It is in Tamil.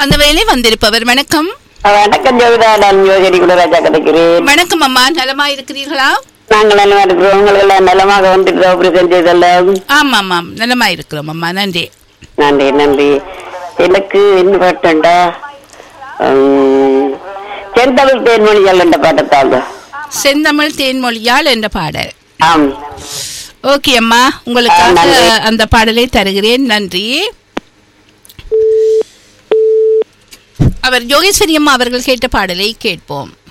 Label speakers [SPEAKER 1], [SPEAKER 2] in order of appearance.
[SPEAKER 1] அந்த வேலை வந்திருப்பவர் வணக்கம்
[SPEAKER 2] வணக்கம் ஜோதிடா நான் யோகரி குலராஜா கிடைக்கிறேன்
[SPEAKER 1] வணக்கம் அம்மா நலமா இருக்கிறீர்களா
[SPEAKER 2] நாங்கள் நலமா இருக்கிறோம் உங்களுக்கு எல்லாம் நலமாக வந்துட்டு ஆபரேஷன் செய்தெல்லாம்
[SPEAKER 1] ஆமா ஆமாம் நலமா இருக்கிறோம் அம்மா நன்றி
[SPEAKER 2] நன்றி நன்றி எனக்கு என்ன பாட்டுண்டா உம், செந்தமிழ் தேன்மொழிகள் என்ற பாட்டத்தாங்க
[SPEAKER 1] செந்தமிழ் தேன்மொழியால் என்ற பாடல்
[SPEAKER 2] ஆம்
[SPEAKER 1] ஓகே அம்மா உங்களுக்காக
[SPEAKER 2] ஆ, நன்றி.
[SPEAKER 1] அந்த பாடலை தருகிறேன் நன்றி அவர் யோகேஸ்வரி அம்மா அவர்கள் கேட்ட பாடலை கேட்போம்